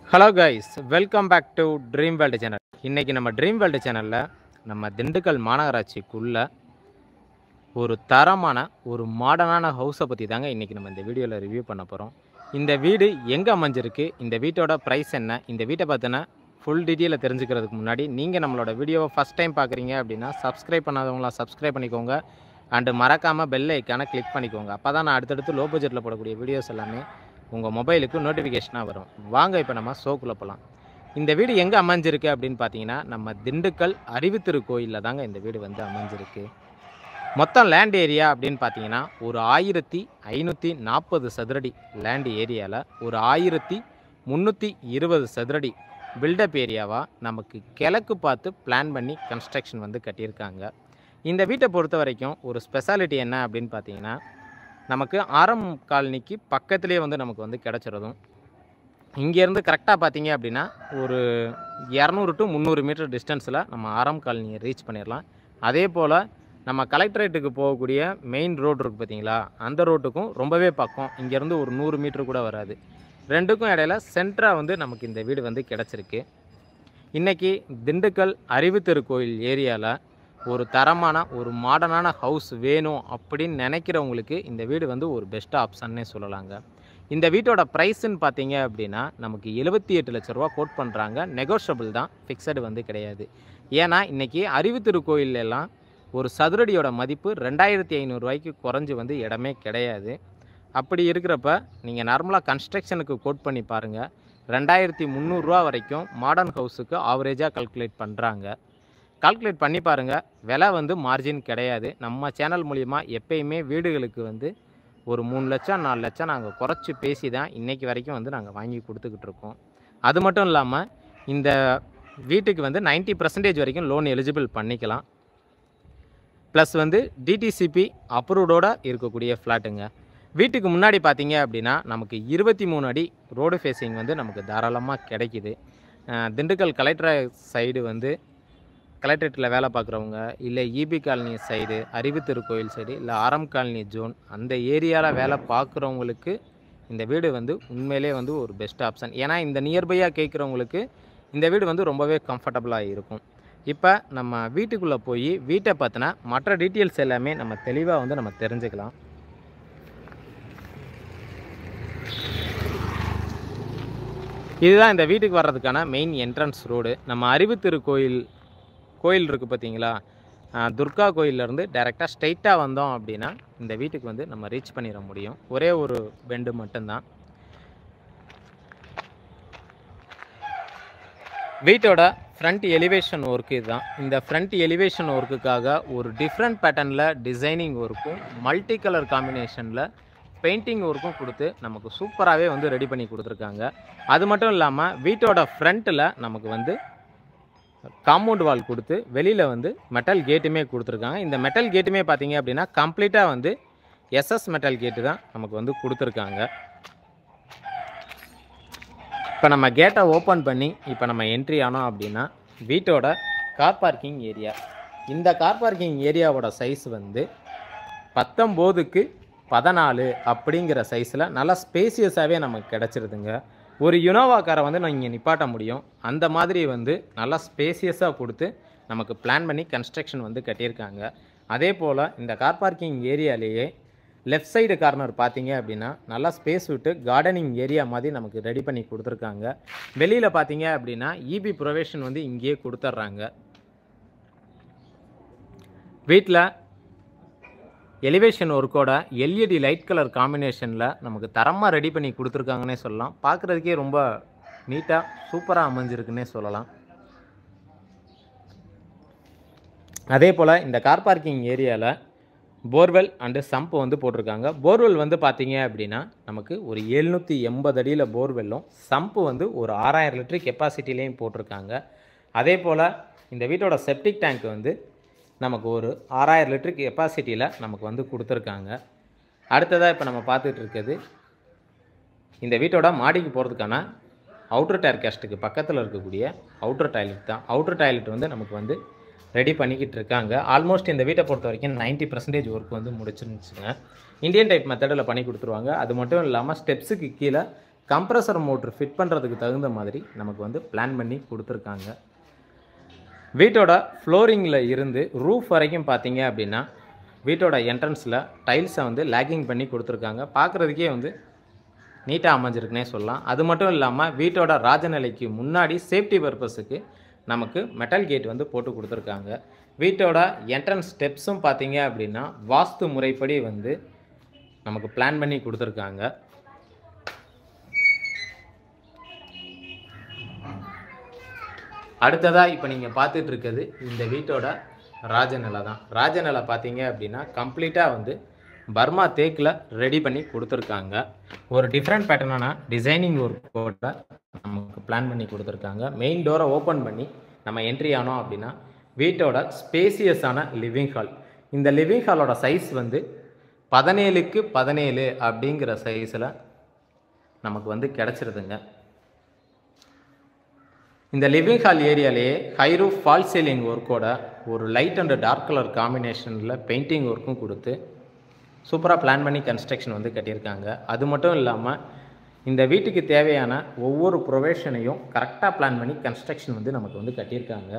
hello guys welcome back to dream world channel இன்றைக்கி நம்ம dream world சேனலில் நம்ம திண்டுக்கல் மாநகராட்சிக்குள்ள ஒரு தரமான ஒரு மாடர்னான ஹவுஸை பற்றி தாங்க இன்றைக்கி நம்ம இந்த வீடியோவில் ரிவ்யூ பண்ண போகிறோம் இந்த வீடு எங்கே அமைஞ்சிருக்கு இந்த வீட்டோட ப்ரைஸ் என்ன இந்த வீட்டை பார்த்தினா ஃபுல் டீட்டெயிலை தெரிஞ்சுக்கிறதுக்கு முன்னாடி நீங்கள் நம்மளோட வீடியோவை ஃபஸ்ட் டைம் பார்க்குறீங்க அப்படின்னா சப்ஸ்கிரைப் பண்ணாதவங்களா சப்ஸ்கிரைப் பண்ணிக்கோங்க அண்டு மறக்காமல் பெல் ஐக்கானை கிளிக் பண்ணிக்கோங்க அப்போ தான் நான் அடுத்தடுத்து லோ பட்ஜெட்டில் போடக்கூடிய வீடியோஸ் எல்லாமே உங்கள் மொபைலுக்கு நோட்டிஃபிகேஷனாக வரும் வாங்க இப்போ நம்ம ஷோக்குள்ளே போகலாம் இந்த வீடு எங்கே அமைஞ்சிருக்கு அப்படின்னு பார்த்தீங்கன்னா நம்ம திண்டுக்கல் அறிவுத்திரு கோயிலில் தாங்க இந்த வீடு வந்து அமைஞ்சிருக்கு மொத்தம் லேண்ட் ஏரியா அப்படின்னு பார்த்தீங்கன்னா ஒரு ஆயிரத்தி ஐநூற்றி நாற்பது சதுரடி லேண்ட் ஏரியாவில் ஒரு ஆயிரத்தி முந்நூற்றி இருபது சதுரடி பில்டப் ஏரியாவாக நமக்கு கிழக்கு பார்த்து பிளான் பண்ணி கன்ஸ்ட்ரக்ஷன் வந்து கட்டியிருக்காங்க இந்த வீட்டை பொறுத்த வரைக்கும் ஒரு ஸ்பெஷாலிட்டி என்ன அப்படின்னு பார்த்தீங்கன்னா நமக்கு ஆரம் காலனிக்கு பக்கத்துலேயே வந்து நமக்கு வந்து கிடச்சிருதும் இங்கேருந்து கரெக்டாக பார்த்தீங்க அப்படின்னா ஒரு இரநூறு டு முந்நூறு மீட்டர் டிஸ்டன்ஸில் நம்ம ஆரம் காலனியை ரீச் பண்ணிடலாம் அதே போல் நம்ம கலெக்டரேட்டுக்கு போகக்கூடிய மெயின் ரோடு இருக்குது பார்த்தீங்களா அந்த ரோட்டுக்கும் ரொம்பவே பக்கம் இங்கேருந்து ஒரு நூறு மீட்டர் கூட வராது ரெண்டுக்கும் இடையில சென்டராக வந்து நமக்கு இந்த வீடு வந்து கிடச்சிருக்கு இன்றைக்கி திண்டுக்கல் அறிவுத்தெரு கோயில் ஏரியாவில் ஒரு தரமான ஒரு மாடர்னான ஹவுஸ் வேணும் அப்படின்னு நினைக்கிறவங்களுக்கு இந்த வீடு வந்து ஒரு பெஸ்ட் ஆப்ஷன்னே சொல்லலாங்க இந்த வீட்டோட ப்ரைஸுன்னு பார்த்தீங்க அப்படின்னா நமக்கு எழுபத்தி எட்டு லட்ச ரூபா கோட் பண்ணுறாங்க நெகோஷியபிள் தான் ஃபிக்ஸடு வந்து கிடையாது ஏன்னா இன்றைக்கி அறிவுத்திரு கோயிலெல்லாம் ஒரு சதுரடியோட மதிப்பு ரெண்டாயிரத்தி ஐநூறுரூவாய்க்கு குறைஞ்சி வந்து இடமே கிடையாது அப்படி இருக்கிறப்ப நீங்கள் நார்மலாக கன்ஸ்ட்ரக்ஷனுக்கு கோட் பண்ணி பாருங்கள் ரெண்டாயிரத்தி முந்நூறுரூவா வரைக்கும் மாடர்ன் ஹவுஸுக்கு ஆவரேஜாக கால்குலேட் பண்ணுறாங்க கால்குலேட் பண்ணி பாருங்கள் விலை வந்து மார்ஜின் கிடையாது நம்ம சேனல் மூலிமா எப்பயுமே வீடுகளுக்கு வந்து ஒரு மூணு லட்சம் நாலு லட்சம் நாங்கள் குறைச்சி பேசி தான் இன்றைக்கி வரைக்கும் வந்து நாங்கள் வாங்கி கொடுத்துக்கிட்டு இருக்கோம் அது மட்டும் இல்லாமல் இந்த வீட்டுக்கு வந்து 90% பர்சன்டேஜ் வரைக்கும் லோன் எலிஜிபிள் பண்ணிக்கலாம் ப்ளஸ் வந்து டிடிசிபி அப்ரூவ்டோட இருக்கக்கூடிய ஃப்ளாட்டுங்க வீட்டுக்கு முன்னாடி பார்த்தீங்க அப்படின்னா நமக்கு இருபத்தி மூணு அடி ரோடு ஃபேஸிங் வந்து நமக்கு தாராளமாக கிடைக்குது அஹ் திண்டுக்கல் கலெக்டர் சைடு வந்து கலெக்டரேட்டில் வேலை பார்க்குறவங்க இல்லை இபி காலனி சைடு அறிவுத்திரு கோயில் சைடு இல்லை ஆரம் காலனி ஜோன் அந்த ஏரியாவில் வேலை பார்க்குறவங்களுக்கு இந்த வீடு வந்து உண்மையிலே வந்து ஒரு பெஸ்ட் ஆப்ஷன் ஏன்னா இந்த நியர்பையாக கேட்குறவங்களுக்கு இந்த வீடு வந்து ரொம்பவே கம்ஃபர்டபுளாக இருக்கும் இப்போ நம்ம வீட்டுக்குள்ளே போய் வீட்டை பார்த்தினா மற்ற டீட்டெயில்ஸ் எல்லாமே நம்ம தெளிவாக வந்து நம்ம தெரிஞ்சுக்கலாம் இதுதான் இந்த வீட்டுக்கு வர்றதுக்கான மெயின் என்ட்ரன்ஸ் ரோடு நம்ம அறிவுத்திரு கோயில் கோயில் இருக்குது பார்த்தீங்களா ஆஹ் துர்கா கோயிலேருந்து டைரெக்டாக ஸ்ட்ரைட்டாக வந்தோம் அப்படின்னா இந்த வீட்டுக்கு வந்து நம்ம ரீச் பண்ணிட முடியும் ஒரே ஒரு பெண்டு மட்டும்தான் வீட்டோட ஃப்ரண்ட் எலிவேஷன் ஒர்க்கு இதுதான் இந்த ஃப்ரண்ட் எலிவேஷன் ஒர்க்குக்காக ஒரு டிஃப்ரெண்ட் பேட்டர்னில் டிசைனிங் ஒர்க்கும் மல்டி கலர் காம்பினேஷனில் பெயிண்டிங் ஒர்க்கும் கொடுத்து நமக்கு சூப்பராகவே வந்து ரெடி பண்ணி கொடுத்துருக்காங்க அது மட்டும் இல்லாமல் வீட்டோட ஃப்ரண்ட்டில் நமக்கு வந்து காம்பவுண்ட் வால் கொடுத்து வெளியில் வந்து மெட்டல் கேட்டுமே கொடுத்துருக்காங்க இந்த மெட்டல் கேட்டுமே பார்த்தீங்க அப்படின்னா கம்ப்ளீட்டாக வந்து எஸ்எஸ் மெட்டல் கேட்டு தான் நமக்கு வந்து கொடுத்துருக்காங்க இப்போ நம்ம கேட்டை ஓப்பன் பண்ணி இப்போ நம்ம என்ட்ரி ஆனோம் அப்படின்னா வீட்டோட கார் பார்க்கிங் ஏரியா இந்த கார் பார்க்கிங் ஏரியாவோட சைஸ் வந்து பத்தொம்போதுக்கு பதினாலு அப்படிங்கிற சைஸில் நல்லா ஸ்பேசியஸாகவே நமக்கு கிடச்சிருதுங்க ஒரு யுனோவா காரை வந்து நான் இங்கே நிப்பாட்ட முடியும் அந்த மாதிரி வந்து நல்லா ஸ்பேசியஸாக கொடுத்து நமக்கு பிளான் பண்ணி கன்ஸ்ட்ரக்ஷன் வந்து கட்டியிருக்காங்க அதே போல் இந்த கார் பார்க்கிங் ஏரியாலேயே லெஃப்ட் சைடு கார்னர் பார்த்தீங்க அப்படின்னா நல்லா ஸ்பேஸ் விட்டு கார்டனிங் ஏரியா மாதிரி நமக்கு ரெடி பண்ணி கொடுத்துருக்காங்க வெளியில் பார்த்தீங்க அப்படின்னா இபி ப்ரொவேஷன் வந்து இங்கேயே கொடுத்துட்றாங்க வீட்டில் எலிவேஷன் ஒர்க்கோட எல்இடி லைட் கலர் காம்பினேஷனில் நமக்கு தரமாக ரெடி பண்ணி கொடுத்துருக்காங்கன்னே சொல்லலாம் பார்க்குறதுக்கே ரொம்ப நீட்டாக சூப்பராக அமைஞ்சிருக்குன்னே சொல்லலாம் அதே போல் இந்த கார் பார்க்கிங் ஏரியாவில் போர்வெல் அண்டு சம்ப் வந்து போட்டிருக்காங்க போர்வெல் வந்து பார்த்தீங்க அப்படின்னா நமக்கு ஒரு எழுநூற்றி எண்பது அடியில் போர்வெல்லும் சம்ப்பு வந்து ஒரு ஆறாயிரம் லிட்டர் கெப்பாசிட்டிலையும் போட்டிருக்காங்க அதே போல் இந்த வீட்டோட செப்டிக் டேங்க் வந்து நமக்கு ஒரு ஆறாயிரம் லிட்டர் கெப்பாசிட்டியில் நமக்கு வந்து கொடுத்துருக்காங்க அடுத்ததாக இப்போ நம்ம பார்த்துட்டு இருக்கிறது இந்த வீட்டோட மாடிக்கு போகிறதுக்கான அவுட்டர் டயர் கேஸ்ட்டுக்கு பக்கத்தில் இருக்கக்கூடிய அவுட்டர் டாய்லெட் தான் அவுட்டர் டாய்லெட் வந்து நமக்கு வந்து ரெடி பண்ணிக்கிட்டு இருக்காங்க ஆல்மோஸ்ட் இந்த வீட்டை பொறுத்த வரைக்கும் 90% பர்சன்டேஜ் ஒர்க் வந்து முடிச்சிருந்துச்சுங்க இந்தியன் டைப் மெத்தடில் பண்ணி கொடுத்துருவாங்க அது மட்டும் இல்லாமல் ஸ்டெப்ஸுக்கு கீழே கம்ப்ரஸர் மோட்ரு ஃபிட் பண்ணுறதுக்கு தகுந்த மாதிரி நமக்கு வந்து பிளான் பண்ணி கொடுத்துருக்காங்க வீட்டோட ஃப்ளோரிங்கில் இருந்து ரூஃப் வரைக்கும் பார்த்தீங்க அப்படின்னா வீட்டோட என்ட்ரன்ஸில் டைல்ஸை வந்து லேக்கிங் பண்ணி கொடுத்துருக்காங்க பார்க்குறதுக்கே வந்து நீட்டாக அமைஞ்சிருக்குனே சொல்லலாம் அது மட்டும் இல்லாமல் வீட்டோட ராஜநிலைக்கு முன்னாடி சேஃப்டி பர்பஸுக்கு நமக்கு மெட்டல் கேட் வந்து போட்டு கொடுத்துருக்காங்க வீட்டோட என்ட்ரன்ஸ் ஸ்டெப்ஸும் பார்த்தீங்க அப்படின்னா வாஸ்து முறைப்படி வந்து நமக்கு பிளான் பண்ணி கொடுத்துருக்காங்க அடுத்ததாக இப்போ நீங்கள் பார்த்துட்டு இருக்கிறது இந்த வீட்டோட ராஜநிலை தான் ராஜநிலை பார்த்தீங்க அப்படின்னா கம்ப்ளீட்டாக வந்து பர்மா தேக்கில் ரெடி பண்ணி கொடுத்துருக்காங்க ஒரு டிஃப்ரெண்ட் பேட்டர்னான டிசைனிங் ஒர்க்கோட நமக்கு பிளான் பண்ணி கொடுத்துருக்காங்க மெயின் டோரை ஓப்பன் பண்ணி நம்ம என்ட்ரி ஆனோம் அப்படின்னா வீட்டோட ஸ்பேசியஸான லிவிங் ஹால் இந்த லிவிங் ஹாலோட சைஸ் வந்து பதினேழுக்கு பதினேழு அப்படிங்கிற சைஸில் நமக்கு வந்து கிடச்சிருதுங்க இந்த லிவிங் ஹால் ஏரியாலேயே ஹைரூ ஃபால் சீலிங் ஒர்க்கோட ஒரு லைட் அண்ட் டார்க் கலர் காம்பினேஷனில் பெயிண்டிங் ஒர்க்கும் கொடுத்து சூப்பராக பிளான் பண்ணி கன்ஸ்ட்ரக்ஷன் வந்து கட்டியிருக்காங்க அது மட்டும் இல்லாமல் இந்த வீட்டுக்கு தேவையான ஒவ்வொரு ப்ரொவேஷனையும் கரெக்டாக பிளான் பண்ணி கன்ஸ்ட்ரக்ஷன் வந்து நமக்கு வந்து கட்டியிருக்காங்க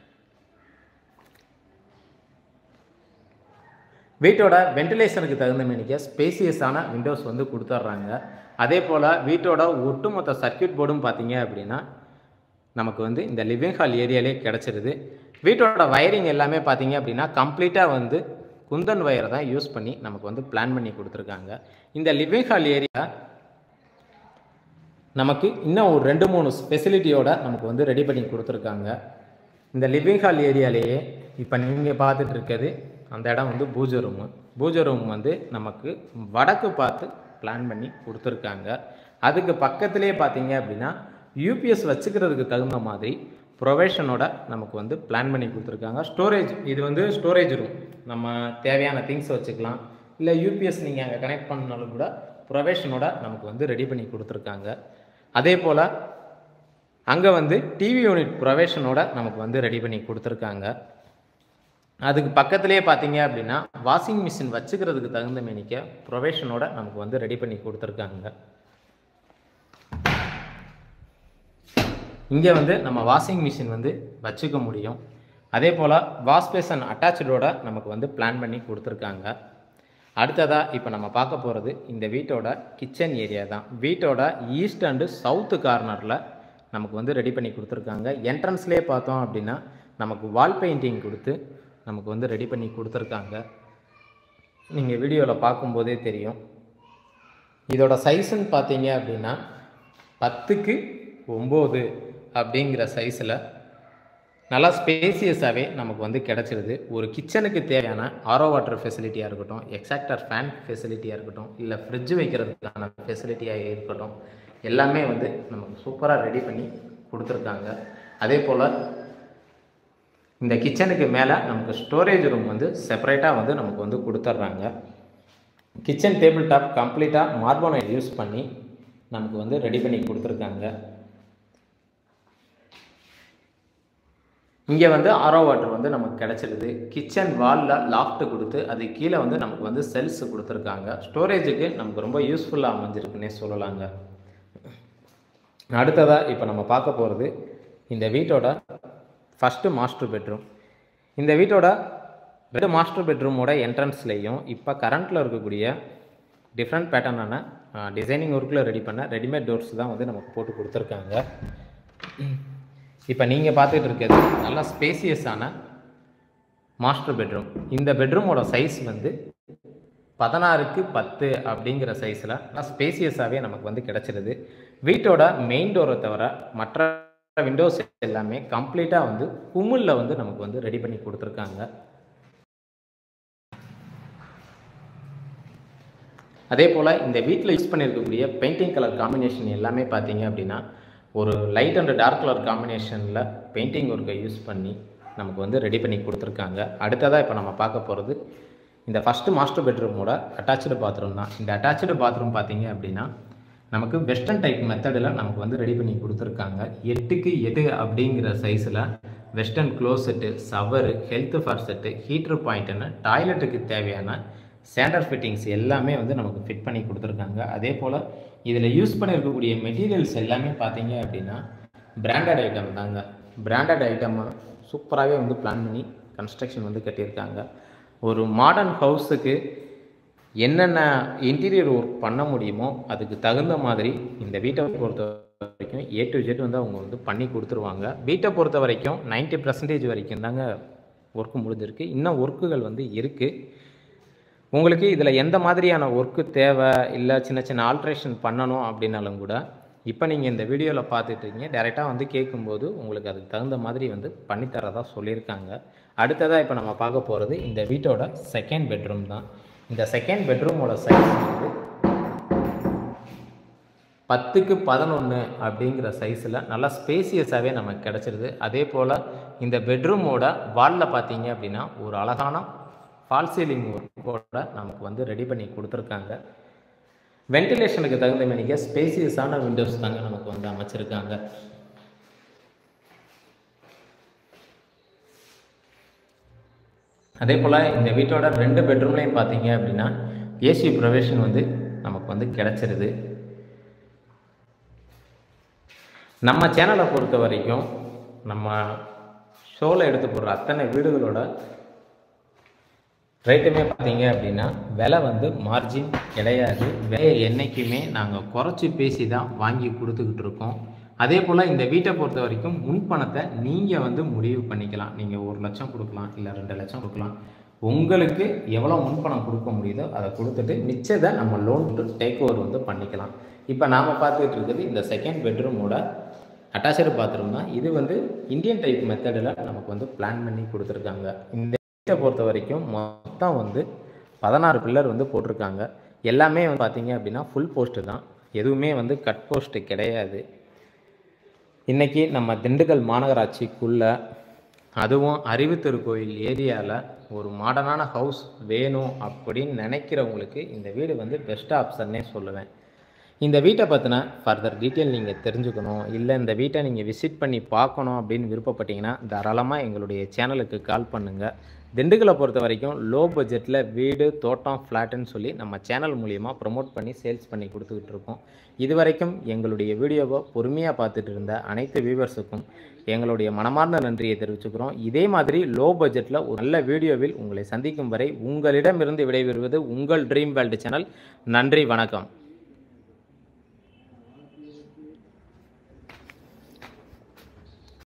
வீட்டோட வென்டிலேஷனுக்கு தகுந்த மேனிக்க ஸ்பேசியஸான விண்டோஸ் வந்து கொடுத்துட்றாங்க அதே போல் வீட்டோட ஒட்டுமொத்த சர்க்கியூட் போர்டும் பார்த்தீங்க அப்படின்னா நமக்கு வந்து இந்த லிவிங் ஹால் ஏரியாலே கிடச்சிருது வீட்டோட வயரிங் எல்லாமே பார்த்தீங்க அப்படின்னா கம்ப்ளீட்டாக வந்து குந்தன் வயரை தான் யூஸ் பண்ணி நமக்கு வந்து பிளான் பண்ணி கொடுத்துருக்காங்க இந்த லிவிங் ஹால் ஏரியா நமக்கு இன்னும் ஒரு ரெண்டு மூணு ஃபெசிலிட்டியோட நமக்கு வந்து ரெடி பண்ணி கொடுத்துருக்காங்க இந்த லிவிங் ஹால் ஏரியாலேயே இப்போ நீங்கள் பார்த்துட்டு இருக்கிறது அந்த இடம் வந்து பூஜை ரூமு பூஜை ரூம் வந்து நமக்கு வடக்கு பார்த்து பிளான் பண்ணி கொடுத்துருக்காங்க அதுக்கு பக்கத்துலேயே பார்த்தீங்க அப்படின்னா யூபிஎஸ் வச்சுக்கிறதுக்கு தகுந்த மாதிரி ப்ரொவேஷனோட நமக்கு வந்து பிளான் பண்ணி கொடுத்துருக்காங்க ஸ்டோரேஜ் இது வந்து ஸ்டோரேஜ் ரூம் நம்ம தேவையான திங்ஸ் வச்சுக்கலாம் இல்லை யூபிஎஸ் நீங்கள் அங்கே கனெக்ட் பண்ணாலும் கூட ப்ரொவேஷனோட நமக்கு வந்து ரெடி பண்ணி கொடுத்துருக்காங்க அதே போல் அங்கே வந்து டிவி யூனிட் ப்ரொவேஷனோட நமக்கு வந்து ரெடி பண்ணி கொடுத்துருக்காங்க அதுக்கு பக்கத்துலேயே பார்த்தீங்க அப்படின்னா வாஷிங் மிஷின் வச்சுக்கிறதுக்கு தகுந்த மேனிக்க ப்ரொவேஷனோட நமக்கு வந்து ரெடி பண்ணி கொடுத்துருக்காங்க இங்கே வந்து நம்ம வாஷிங் மிஷின் வந்து வச்சுக்க முடியும் அதே போல் வாஷ் பேசன் அட்டாச்சோட நமக்கு வந்து பிளான் பண்ணி கொடுத்துருக்காங்க அடுத்ததாக இப்போ நம்ம பார்க்க போகிறது இந்த வீட்டோட கிச்சன் ஏரியா தான் வீட்டோட ஈஸ்ட் அண்டு சவுத்து கார்னரில் நமக்கு வந்து ரெடி பண்ணி கொடுத்துருக்காங்க என்ட்ரன்ஸ்லேயே பார்த்தோம் அப்படின்னா நமக்கு வால் பெயிண்டிங் கொடுத்து நமக்கு வந்து ரெடி பண்ணி கொடுத்துருக்காங்க நீங்கள் வீடியோவில் பார்க்கும்போதே தெரியும் இதோட சைஸுன்னு பார்த்தீங்க அப்படின்னா பத்துக்கு ஒம்பது அப்படிங்கிற சைஸில் நல்லா ஸ்பேசியஸாகவே நமக்கு வந்து கிடச்சிருது ஒரு கிச்சனுக்கு தேவையான ஆரோ வாட்டர் ஃபெசிலிட்டியாக இருக்கட்டும் எக்ஸாக்டர் ஃபேன் ஃபெசிலிட்டியாக இருக்கட்டும் இல்லை ஃப்ரிட்ஜ் வைக்கிறதுக்கான ஃபெசிலிட்டியாக இருக்கட்டும் எல்லாமே வந்து நமக்கு சூப்பராக ரெடி பண்ணி கொடுத்துருக்காங்க அதே போல் இந்த கிச்சனுக்கு மேலே நமக்கு ஸ்டோரேஜ் ரூம் வந்து செப்பரேட்டாக வந்து நமக்கு வந்து கொடுத்துட்றாங்க கிச்சன் டேபிள் டாப் கம்ப்ளீட்டாக மார்போனைட் யூஸ் பண்ணி நமக்கு வந்து ரெடி பண்ணி கொடுத்துருக்காங்க இங்கே வந்து ஆரோ வாட்டர் வந்து நமக்கு கிடச்சிருது கிச்சன் வாலில் லாஃப்ட் கொடுத்து அது கீழே வந்து நமக்கு வந்து செல்ஸ் கொடுத்துருக்காங்க ஸ்டோரேஜுக்கு நமக்கு ரொம்ப யூஸ்ஃபுல்லாக அமைஞ்சிருக்குன்னே சொல்லலாங்க அடுத்ததாக இப்போ நம்ம பார்க்க போகிறது இந்த வீட்டோட ஃபஸ்ட்டு மாஸ்டர் பெட்ரூம் இந்த வீட்டோட ரெண்டு மாஸ்டர் பெட்ரூமோட என்ட்ரன்ஸ்லேயும் இப்போ கரண்ட்டில் இருக்கக்கூடிய டிஃப்ரெண்ட் பேட்டர்னான டிசைனிங் ஒர்க்கில் ரெடி பண்ண ரெடிமேட் டோர்ஸ் தான் வந்து நமக்கு போட்டு கொடுத்துருக்காங்க இப்போ நீங்கள் பார்த்துட்டு இருக்கிறது நல்லா ஸ்பேசியஸான மாஸ்டர் பெட்ரூம் இந்த பெட்ரூமோட சைஸ் வந்து பதினாறுக்கு பத்து அப்படிங்கிற சைஸில் நல்லா ஸ்பேசியஸாகவே நமக்கு வந்து கிடச்சிருது வீட்டோட மெயின் டோரை தவிர மற்ற விண்டோஸ் எல்லாமே கம்ப்ளீட்டாக வந்து குமுலில் வந்து நமக்கு வந்து ரெடி பண்ணி கொடுத்துருக்காங்க அதே போல் இந்த வீட்டில் யூஸ் பண்ணியிருக்கக்கூடிய பெயிண்டிங் கலர் காம்பினேஷன் எல்லாமே பார்த்தீங்க அப்படின்னா ஒரு லைட் அண்ட் டார்க் கலர் காம்பினேஷனில் பெயிண்டிங் ஒர்க்கை யூஸ் பண்ணி நமக்கு வந்து ரெடி பண்ணி கொடுத்துருக்காங்க அடுத்ததாக இப்போ நம்ம பார்க்க போகிறது இந்த ஃபஸ்ட்டு மாஸ்டர் பெட்ரூமோட அட்டாச்சு பாத்ரூம் தான் இந்த அட்டாச்சு பாத்ரூம் பார்த்தீங்க அப்படின்னா நமக்கு வெஸ்டர்ன் டைப் மெத்தடில் நமக்கு வந்து ரெடி பண்ணி கொடுத்துருக்காங்க எட்டுக்கு எட்டு அப்படிங்கிற சைஸில் western closet shower health faucet பாயிண்ட்டுன்னு டாய்லெட்டுக்கு தேவையான ஸ்டாண்டர்ட் ஃபிட்டிங்ஸ் எல்லாமே வந்து நமக்கு ஃபிட் பண்ணி கொடுத்துருக்காங்க அதே போல் இதில் யூஸ் பண்ணியிருக்கக்கூடிய மெட்டீரியல்ஸ் எல்லாமே பார்த்தீங்க அப்படின்னா பிராண்டட் ஐட்டம் தாங்க பிராண்டட் ஐட்டமாக சூப்பராகவே வந்து பிளான் பண்ணி கன்ஸ்ட்ரக்ஷன் வந்து கட்டியிருக்காங்க ஒரு மாடர்ன் ஹவுஸுக்கு என்னென்ன இன்டீரியர் ஒர்க் பண்ண முடியுமோ அதுக்கு தகுந்த மாதிரி இந்த வீட்டை பொறுத்த வரைக்கும் ஏ டு ஜெட் வந்து அவங்க வந்து பண்ணி கொடுத்துருவாங்க வீட்டை பொறுத்த வரைக்கும் 90% பர்சன்டேஜ் வரைக்கும் தாங்க ஒர்க்கு முடிஞ்சிருக்கு இன்னும் ஒர்க்குகள் வந்து இருக்குது உங்களுக்கு இதில் எந்த மாதிரியான ஒர்க்கு தேவை இல்லை சின்ன சின்ன ஆல்ட்ரேஷன் பண்ணணும் அப்படின்னாலும் கூட இப்போ நீங்கள் இந்த வீடியோவில் பார்த்துட்டு இருக்கீங்க டேரெக்டாக வந்து கேட்கும்போது உங்களுக்கு அதுக்கு தகுந்த மாதிரி வந்து பண்ணித்தரதா சொல்லியிருக்காங்க அடுத்ததாக இப்போ நம்ம பார்க்க போகிறது இந்த வீட்டோட செகண்ட் பெட்ரூம் தான் இந்த செகண்ட் பெட்ரூமோட சைஸ் வந்து பத்துக்கு பதினொன்று அப்படிங்கிற சைஸில் நல்லா ஸ்பேசியஸாகவே நமக்கு கிடச்சிருது அதே போல் இந்த பெட்ரூமோட வாலில் பார்த்தீங்க அப்படின்னா ஒரு அழகான ஃபால் சீலிங் ஒர்க்கோட நமக்கு வந்து ரெடி பண்ணி கொடுத்துருக்காங்க வென்டிலேஷனுக்கு தகுந்த மணிக்க ஸ்பேசியஸான விண்டோஸ் தாங்க நமக்கு வந்து அமைச்சிருக்காங்க அதே போல் இந்த வீட்டோட ரெண்டு பெட்ரூம்லேயும் பார்த்தீங்க அப்படின்னா ஏசி ப்ரொவிஷன் வந்து நமக்கு வந்து கிடச்சிருது நம்ம சேனலை பொறுத்த வரைக்கும் நம்ம ஷோவில் எடுத்து போடுற அத்தனை வீடுகளோட ரேட்டுமே பார்த்தீங்க அப்படின்னா விலை வந்து மார்ஜின் கிடையாது விலையை என்றைக்குமே நாங்கள் குறைச்சி பேசி தான் வாங்கி கொடுத்துக்கிட்டு இருக்கோம் அதே போல் இந்த வீட்டை பொறுத்த வரைக்கும் முன்பணத்தை நீங்கள் வந்து முடிவு பண்ணிக்கலாம் நீங்கள் ஒரு லட்சம் கொடுக்கலாம் இல்லை ரெண்டு லட்சம் கொடுக்கலாம் உங்களுக்கு எவ்வளோ முன்பணம் கொடுக்க முடியுதோ அதை கொடுத்துட்டு மிச்சத்தை நம்ம லோன் டு டேக் ஓவர் வந்து பண்ணிக்கலாம் இப்போ நாம் பார்த்துக்கிட்டு இருக்கிறது இந்த செகண்ட் பெட்ரூமோட அட்டாச்சு பாத்ரூம் தான் இது வந்து இந்தியன் டைப் மெத்தடில் நமக்கு வந்து பிளான் பண்ணி கொடுத்துருக்காங்க இந்த வீட்டை பொறுத்த வரைக்கும் மொத்தம் வந்து பதினாறு பில்லர் வந்து போட்டிருக்காங்க எல்லாமே வந்து பார்த்தீங்க அப்படின்னா ஃபுல் போஸ்ட்டு தான் எதுவுமே வந்து கட் போஸ்ட்டு கிடையாது இன்றைக்கி நம்ம திண்டுக்கல் மாநகராட்சிக்குள்ளே அதுவும் அறிவு திருக்கோயில் ஏரியாவில் ஒரு மாடர்னான ஹவுஸ் வேணும் அப்படின்னு நினைக்கிறவங்களுக்கு இந்த வீடு வந்து பெஸ்ட் ஆப்ஷன்னே சொல்லுவேன் இந்த வீட்டை பற்றின ஃபர்தர் டீட்டெயில் நீங்கள் தெரிஞ்சுக்கணும் இல்லை இந்த வீட்டை நீங்கள் விசிட் பண்ணி பார்க்கணும் அப்படின்னு விருப்பப்பட்டீங்கன்னா தாராளமாக எங்களுடைய சேனலுக்கு கால் பண்ணுங்கள் திண்டுக்கலை பொறுத்த வரைக்கும் லோ பட்ஜெட்டில் வீடு தோட்டம் ஃப்ளாட்டுன்னு சொல்லி நம்ம சேனல் மூலியமாக ப்ரொமோட் பண்ணி சேல்ஸ் பண்ணி கொடுத்துக்கிட்டு இருக்கோம் இது வரைக்கும் எங்களுடைய வீடியோவை பொறுமையாக பார்த்துட்டு இருந்த அனைத்து வியூவர்ஸுக்கும் எங்களுடைய மனமார்ந்த நன்றியை தெரிவிச்சுக்கிறோம் இதே மாதிரி லோ பட்ஜெட்டில் ஒரு நல்ல வீடியோவில் உங்களை சந்திக்கும் வரை உங்களிடமிருந்து விடைபெறுவது உங்கள் ட்ரீம் வேல்டு சேனல் நன்றி வணக்கம்